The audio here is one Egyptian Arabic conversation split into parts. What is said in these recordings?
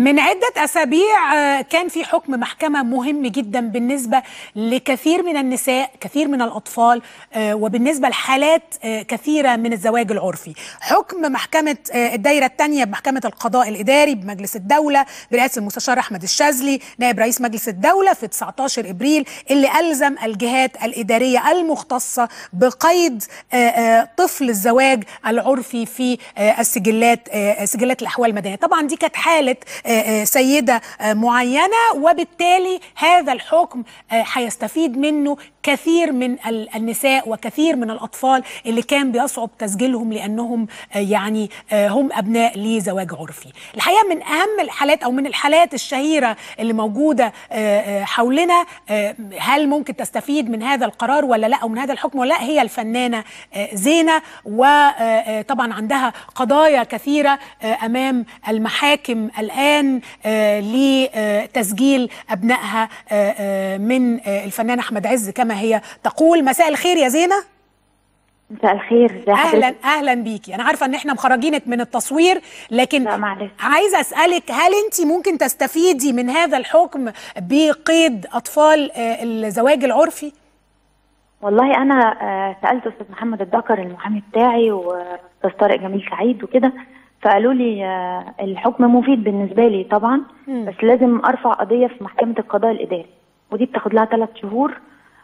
من عدة أسابيع آه، كان في حكم محكمة مهم جدا بالنسبة لكثير من النساء كثير من الأطفال آه، وبالنسبة لحالات آه، كثيرة من الزواج العرفي حكم محكمة آه، الدايرة الثانية بمحكمة القضاء الإداري بمجلس الدولة برئاسة المستشار أحمد الشاذلي نائب رئيس مجلس الدولة في 19 إبريل اللي ألزم الجهات الإدارية المختصة بقيد آه، آه، طفل الزواج العرفي في آه، السجلات آه، سجلات الأحوال المدنية طبعا دي كانت حالة آه، آه، سيدة آه، معينة وبالتالي هذا الحكم آه، هيستفيد منه كثير من ال- النساء وكثير من الأطفال اللي كان بيصعب تسجيلهم لأنهم آه، يعني آه، هم أبناء لزواج عرفي الحقيقة من أهم الحالات أو من الحالات الشهيرة اللي موجودة آه، آه، حولنا آه، هل ممكن تستفيد من هذا القرار ولا لا أو من هذا الحكم ولا لا هي الفنانة آه، زينة وطبعا عندها قضايا كثيرة آه، أمام المحاكم الآن آه، لتسجيل أبنائها آه، آه، من آه، الفنان أحمد عز كما هي تقول مساء الخير يا زينة مساء الخير ازي اهلا حضرتك؟ اهلا بيكي انا عارفه ان احنا مخرجينك من التصوير لكن لا معلش عايزه اسالك هل انت ممكن تستفيدي من هذا الحكم بقيد اطفال آه، الزواج العرفي والله انا آه، سالت استاذ محمد الدكر المحامي بتاعي واستاذ طارق جميل سعيد وكده فقالوا لي آه، الحكم مفيد بالنسبه لي طبعا مم. بس لازم ارفع قضيه في محكمه القضاء الاداري ودي بتاخد لها ثلاث شهور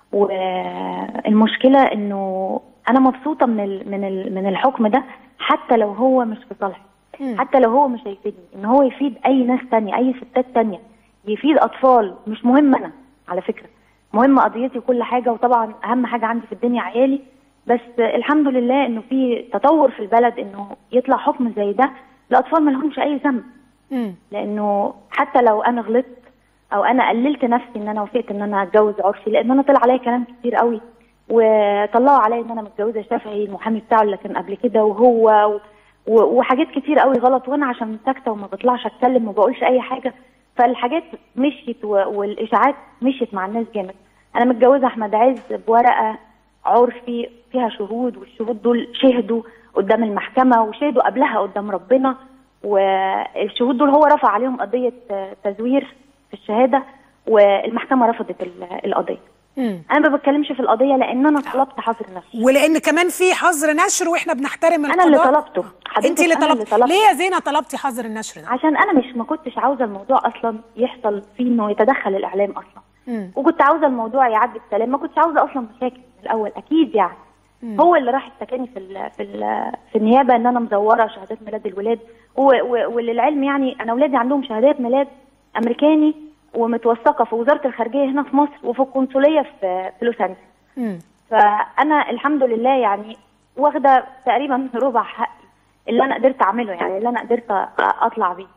والمشكله انه انا مبسوطه من ال من ال من الحكم ده حتى لو هو مش في صالحي مم. حتى لو هو مش هيفيدني ان هو يفيد اي ناس تانية اي ستات تانية يفيد اطفال مش مهم انا على فكره مهم قضيتي وكل حاجه وطبعا اهم حاجه عندي في الدنيا عيالي بس الحمد لله انه في تطور في البلد انه يطلع حكم زي ده لاطفال ما لهمش اي ذنب مم. لانه حتى لو انا غلطت او انا قللت نفسي ان انا وافقت ان انا اتجوز عرفي لان انا طلع عليا كلام كتير قوي وطلعوا عليا ان انا متجوزه شافعي المحامي بتاعه اللي كان قبل كده وهو و... و... وحاجات كتير قوي غلط وانا عشان ساكته وما بطلعش اتكلم وما بقولش اي حاجه فالحاجات مشيت و... والاشاعات مشيت مع الناس جامد انا متجوزه احمد عز بورقه عرفي فيها شهود والشهود دول شهدوا قدام المحكمه وشهدوا قبلها قدام ربنا والشهود دول هو رفع عليهم قضيه آه، تزوير في الشهاده والمحكمه رفضت ال- القضيه مم. انا ما بتكلمش في القضيه لان انا طلبت حظر نفسي ولان كمان في حظر نشر واحنا بنحترم انا اللي القضاء طلبته حضرتك انت اللي أنا طلبتي ليه يا زينه طلبتي حظر النشر ده عشان انا مش ما كنتش عاوزه الموضوع اصلا يحصل فيه انه يتدخل الاعلام اصلا مم. وكنت عاوزه الموضوع يعدي بسلام ما كنتش عاوزه اصلا مشاكل من الاول اكيد يعني مم. هو اللي راح اشتكاني في ال في ال في النيابه ان انا مزوره شهادات ميلاد الولاد و- و- وللعلم يعني انا اولادي عندهم شهادات ميلاد امريكاني ومتوثقه في وزاره الخارجيه هنا في مصر وفي القنصليه في في لوس انجلوس مم. فانا الحمد لله يعني واخده تقريبا ربع حقي اللي انا قدرت اعمله يعني اللي انا قدرت أ- اطلع بيه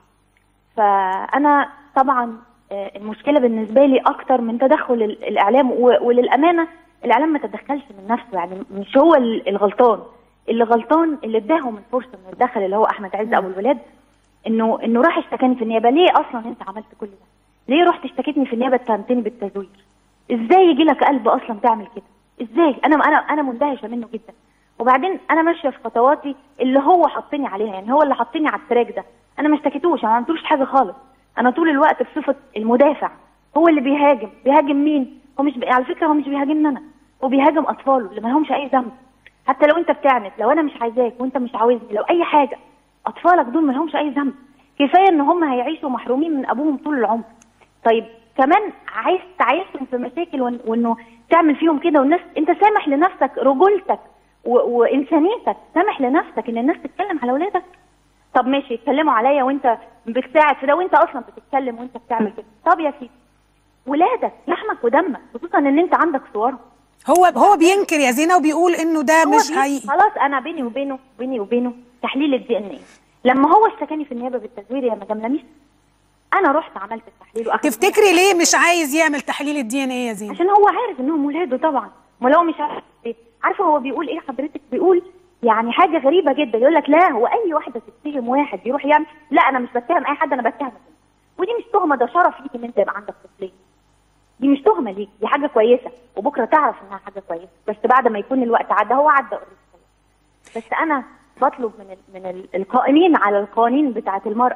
فانا طبعا آه، المشكله بالنسبه لي اكتر من تدخل ال- الاعلام و- وللامانه الاعلام ما تدخلش من نفسه يعني مش هو ال- الغلطان اللي غلطان اللي اداهم الفرصه انه يتدخل اللي هو احمد عز ابو الولاد انه انه راح اشتكاني في النيابه ليه اصلا انت عملت كل ده ليه رحت اشتكيتني في النيابه اتهمتني بالتزوير ازاي يجي لك قلب اصلا تعمل كده ازاي انا انا انا مندهشه منه جدا وبعدين انا ماشيه في خطواتي اللي هو حطني عليها يعني هو اللي حطني على التراك ده انا ما اشتكيتوش انا ما عملتلوش حاجه خالص انا طول الوقت بصفه المدافع هو اللي بيهاجم بيهاجم مين هو مش بي... على فكره هو مش بيهاجمني انا هو بيهاجم اطفاله اللي ما لهمش اي ذنب حتى لو انت بتعند لو انا مش عايزاك وانت مش عاوزني لو اي حاجه اطفالك دول ما لهمش اي ذنب كفايه ان هم هيعيشوا محرومين من ابوهم طول العمر طيب كمان عايز تعيشهم في مشاكل وإن- وانه تعمل فيهم كده والناس انت سامح لنفسك رجولتك و... وانسانيتك سامح لنفسك ان الناس تتكلم على اولادك طب ماشي يتكلموا عليا وانت بتساعد في ده وانت اصلا بتتكلم وانت بتعمل كده طب يا سيدي ولادك لحمك ودمك خصوصا ان انت عندك صورهم هو هو بينكر يا زينه وبيقول انه ده هو مش بي- حقيقي خلاص انا بيني وبينه بيني وبينه تحليل الدي ان ايه لما هو اشتكاني في النيابه بالتزوير يا مدام لميس انا رحت عملت التحليل واخدت تفتكري ليه مش عايز يعمل تحليل الدي ان ايه يا زينه عشان هو عارف انهم ولاده طبعا ولو مش عارف إيه. عارفه هو بيقول ايه حضرتك بيقول يعني حاجه غريبه جدا يقول لك لا هو اي واحده تتهم واحد يروح يعمل لا انا مش بتهم اي حد انا بتهمك انت. ودي مش تهمه ده شرف ليك ان انت يبقى عندك طفلين دي مش تهمه ليك دي حاجه كويسه وبكره تعرف انها حاجه كويسه بس بعد ما يكون الوقت عدى هو عدى already. بس انا بطلب من ال من ال القائمين على القوانين بتاعه المراه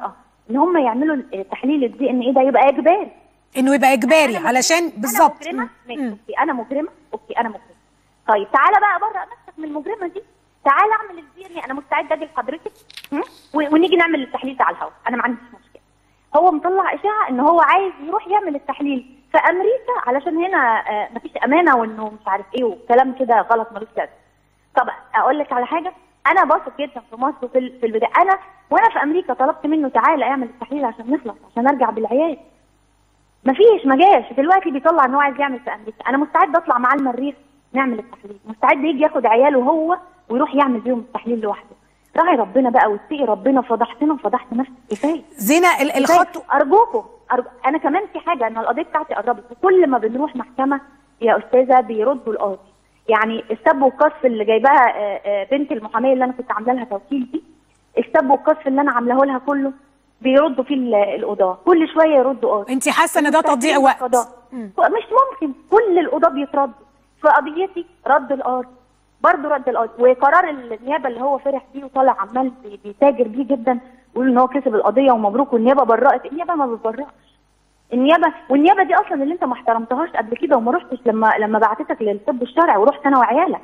ان هم يعملوا تحليل الدي ان ايه ده يبقى اجباري انه يبقى اجباري أنا علشان مجرمة. بالظبط انا مجرمه مم. ماشي مم. اوكي انا مجرمه اوكي انا مجرمه طيب تعالى بقى بره نفسك من المجرمه دي تعالى اعمل الدي ان انا مستعد اجي لحضرتك م? و- ونيجي نعمل التحليل ده على الهواء انا ما عنديش مشكله هو مطلع اشاعه ان هو عايز يروح يعمل التحليل في امريكا علشان هنا آه مفيش امانه وانه مش عارف ايه وكلام كده غلط ملوش لازمه طب اقول لك على حاجه انا بثق جدا في مصر وفي ال- في البدايه انا وانا في امريكا طلبت منه تعالى اعمل التحليل عشان نخلص عشان ارجع بالعيال مفيش ما جاش دلوقتي بيطلع ان هو عايز يعمل في امريكا انا مستعد اطلع معاه المريخ نعمل التحليل مستعد يجي ياخد عياله هو ويروح يعمل بيهم التحليل لوحده راعي ربنا بقى واتقي ربنا فضحتنا وفضحت نفسك كفايه زينة ال- كفاية. الخطوة ارجوكم أرجو... انا كمان في حاجه ان القضيه بتاعتي قربت وكل ما بنروح محكمه يا استاذه بيردوا القاضي يعني السب والقذف اللي جايباها آه، آه، بنت المحاميه اللي انا كنت عامله لها توكيل دي السب والقذف اللي انا عاملاه لها كله بيردوا فيه ال- القضاه كل شويه يردوا قاضي انت حاسة ان ده تضييع وقت القضاء. مم. مش ممكن كل القضاة بيتردوا في قضيتي رد القاضي برضه رد القاضي وقرار النيابه اللي هو فرح بيه وطالع عمال بي- بيتاجر بيه جدا ويقول ان هو كسب القضيه ومبروك والنيابه برأت النيابه ما بتبرأش النيابه والنيابه دي اصلا اللي انت ما احترمتهاش قبل كده وما رحتش لما لما بعتتك للطب الشرعي ورحت انا وعيالك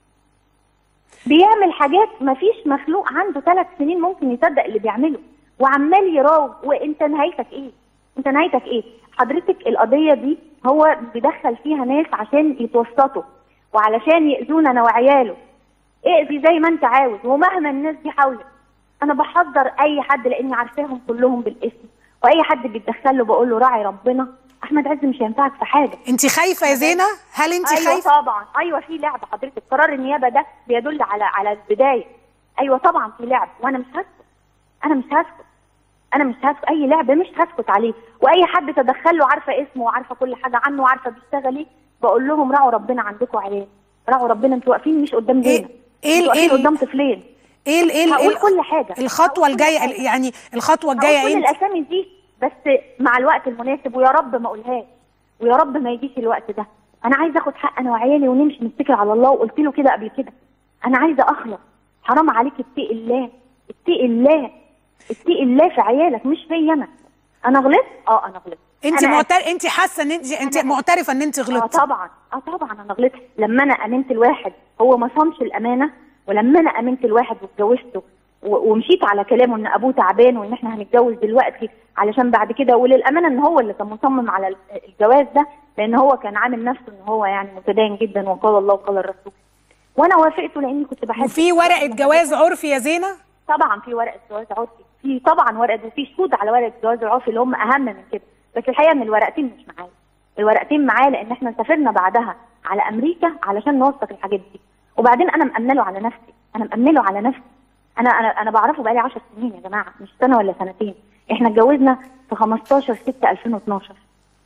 بيعمل حاجات ما فيش مخلوق عنده ثلاث سنين ممكن يصدق اللي بيعمله وعمال يراوغ وانت نهايتك ايه؟ انت نهايتك ايه؟ حضرتك القضيه دي هو بيدخل فيها ناس عشان يتوسطوا وعلشان يأذونا انا وعياله اقضي زي ما انت عاوز ومهما الناس دي حاولت انا بحذر اي حد لاني عارفاهم كلهم بالاسم واي حد بيتدخل له بقول له راعي ربنا احمد عز مش هينفعك في حاجه انت خايفة يا زينة هل انت ايوه خايفة طبعا ايوه في لعب حضرتك قرار النيابه ده بيدل على على البدايه ايوه طبعا في لعب وانا مش هسكت انا مش هسكت انا مش هسكت اي لعب مش هسكت عليه واي حد تدخل له عارفه اسمه وعارفه كل حاجه عنه وعارفه بيشتغل ايه بقول لهم راعوا ربنا عندكم عيال راعوا ربنا انتوا واقفين مش قدام إيه- دينا إيه ال- انتوا واقفين إيه ال- قدام طفلين ايه ال ايه ال- هقول إيه ال- كل حاجه الخطوة هقول كل الجاية حاجة. يعني الخطوة هقول الجاية كل انت الاسامي دي بس مع الوقت المناسب ويا رب ما اقولهاش ويا رب ما يجيش الوقت ده انا عايزه اخد حق انا وعيالي ونمشي نتكل على الله وقلت له كده قبل كده انا عايزه اخلص حرام عليك اتقي الله اتقي الله اتقي الله في عيالك مش فيا انا انا غلطت اه انا غلطت انت أنا معتر... انت حاسة ان انت انت أنا- معترفة ان انت اه غلطتي طبعا اه طبعا انا غلطت لما انا امنت الواحد هو ما صانش الامانه ولما انا امنت الواحد واتجوزته و- ومشيت على كلامه ان ابوه تعبان وان احنا هنتجوز دلوقتي علشان بعد كده وللامانه ان هو اللي كان مصمم على ال- الجواز ده لان هو كان عامل نفسه ان هو يعني متدين جدا وقال الله وقال الرسول وانا وافقته لاني كنت بحب وفي ورقة جواز عرفي يا زينة طبعا في ورقه جواز عرفي في طبعا ورقه وفي شهود على ورقه جواز العرفي اللي هم اهم من كده بس الحقيقه ان الورقتين مش معايا الورقتين معايا لان احنا سافرنا بعدها على امريكا علشان نوثق الحاجات دي وبعدين انا مأمنه على نفسي انا مأمنه على نفسي انا انا انا بعرفه بقالي 10 سنين يا جماعه مش سنه ولا سنتين احنا اتجوزنا في 15 6 2012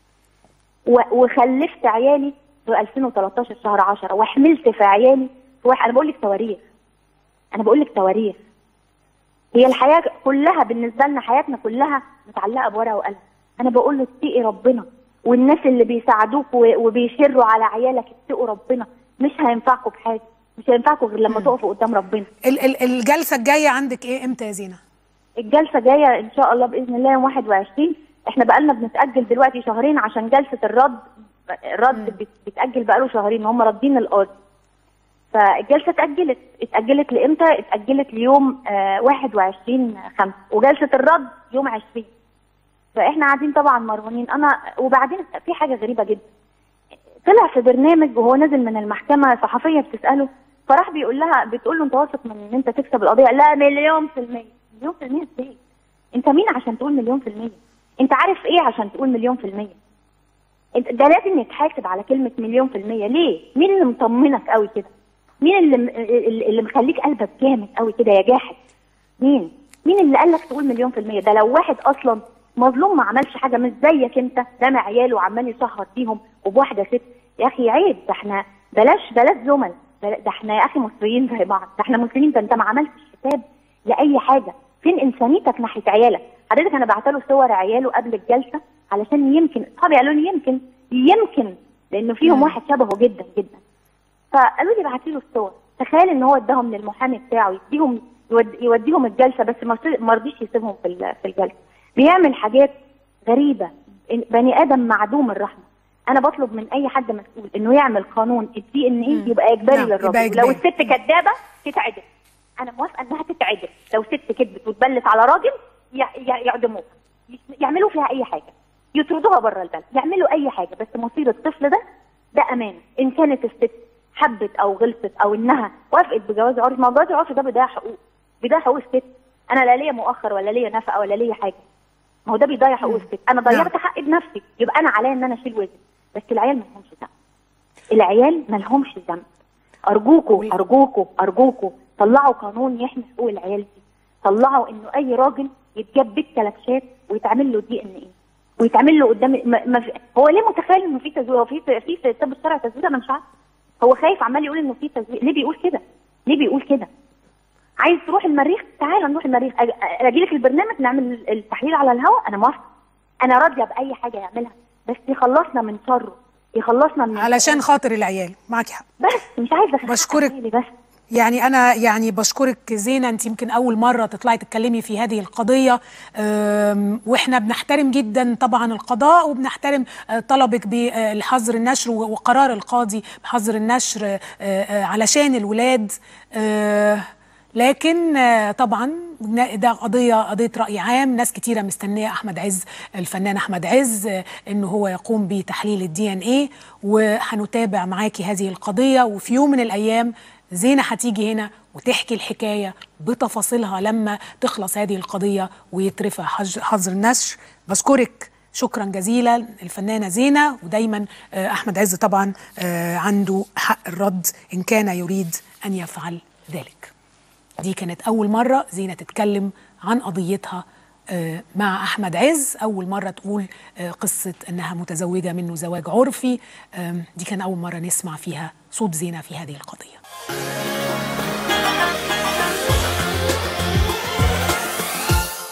و- وخلفت عيالي في 2013 شهر 10 وحملت في عيالي في واحد انا بقول لك تواريخ انا بقول لك تواريخ هي الحياه كلها بالنسبه لنا حياتنا كلها متعلقه بورقه وقلم انا بقول له اتقي ربنا والناس اللي بيساعدوك و- وبيشروا على عيالك اتقوا ربنا مش هينفعكم بحاجه مش هينفعكم غير لما تقفوا قدام ربنا ال ال الجلسة الجاية عندك ايه امتى يا زينة الجلسه جايه ان شاء الله باذن الله يوم 21 احنا بقالنا بنتاجل دلوقتي شهرين عشان جلسه الرد الرد بت- بيتاجل بقاله شهرين هم راضين القاضي فالجلسه اتاجلت اتاجلت لامتى اتاجلت ليوم آه 21 5 وجلسه الرد يوم 20 فاحنا قاعدين طبعا مرهونين انا وبعدين في حاجه غريبه جدا طلع في برنامج وهو نازل من المحكمه صحفيه بتساله فراح بيقول لها بتقول له انت واثق من ان انت تكسب القضيه لا مليون في الميه مليون في الميه ازاي انت مين عشان تقول مليون في الميه انت عارف ايه عشان تقول مليون في الميه انت ده لازم يتحاسب على كلمه مليون في الميه ليه مين اللي مطمنك قوي كده مين اللي اللي اللي مخليك قلبك جامد قوي كده يا جاحد مين مين اللي قال لك تقول مليون في الميه ده لو واحد اصلا مظلوم ما عملش حاجه مش زيك انت رامي عياله وعمال يسهر بيهم وبواحده ست يا اخي عيب ده احنا بلاش بلاش زمل بلا- ده احنا يا اخي مصريين زي بعض ده احنا مسلمين ده انت ما عملتش حساب لاي حاجه فين انسانيتك ناحيه عيالك حضرتك انا بعت له صور عياله قبل الجلسه علشان يمكن اصحابي قالوا لي يمكن يمكن لانه فيهم واحد شبهه جدا جدا فقالوا لي ابعتي له الصور تخيل ان هو اداهم للمحامي بتاعه يديهم يود- يوديهم الجلسه بس ما رضي- ما رضيش يسيبهم في ال- في الجلسه بيعمل حاجات غريبه بني ادم معدوم الرحمه انا بطلب من اي حد مسؤول انه يعمل قانون الدي ان ايه يبقى اجباري نعم، للراجل يبقى إجباري. لو الست كدابه تتعدل انا موافقه انها تتعدل لو ست كذبت وتبلت على راجل يع- يع- يعدموها يعملوا فيها اي حاجه يطردوها بره البلد يعملوا اي حاجه بس مصير الطفل ده ده امانه ان كانت الست حبت او غلطت او انها وافقت بجواز عرفي ما هو جواز العرفي ده بيضيع حقوق بيضيع حقوق الست انا لا ليا مؤخر ولا ليا نفقه ولا ليا حاجه ما هو ده بيضيع حقوق الست انا ضيعت نعم. حقي بنفسي يبقى انا عليا ان انا اشيل وزن بس العيال ما لهمش ذنب العيال ما لهمش ذنب ارجوكوا وال- ارجوكوا ارجوكوا طلعوا قانون يحمي حقوق العيال دي طلعوا انه اي راجل يتجاب بالكلبشات ويتعمل له دي ان ايه ويتعمل له قدام ما ما في... هو ليه متخيل انه في تزوير هو في في في طب الشرع تزوير انا مش عارفه هو خايف عمال يقول انه في تزوير ليه بيقول كده ليه بيقول كده عايز تروح المريخ تعال نروح المريخ أج- اجي لك البرنامج نعمل التحليل على الهواء انا موافقه انا راضيه باي حاجه يعملها بس يخلصنا من شره يخلصنا من علشان خاطر العيال معاكي حق بس مش عايزه أخاف بشكرك. على عيالي بس يعني انا يعني بشكرك زينه انت يمكن اول مره تطلعي تتكلمي في هذه القضيه أم، واحنا بنحترم جدا طبعا القضاء وبنحترم آه، طلبك بالحظر النشر و- وقرار القاضي بحظر النشر آه، آه، علشان الولاد آه، لكن آه، طبعا ده قضيه قضيه راي عام ناس كتيره مستنيه احمد عز الفنان احمد عز آه، انه هو يقوم بتحليل الدي ان ايه وهنتابع معاكي هذه القضيه وفي يوم من الايام زينه هتيجي هنا وتحكي الحكايه بتفاصيلها لما تخلص هذه القضيه ويترفع حج- حظر النشر بشكرك شكرا جزيلا الفنانه زينه ودايما آه، احمد عز طبعا آه، عنده حق الرد ان كان يريد ان يفعل ذلك دي كانت أول مرة زينة تتكلم عن قضيتها آه، مع أحمد عز أول مرة تقول آه، قصة أنها متزوجة منه زواج عرفي آم، دي كان أول مرة نسمع فيها صوت زينة في هذه القضية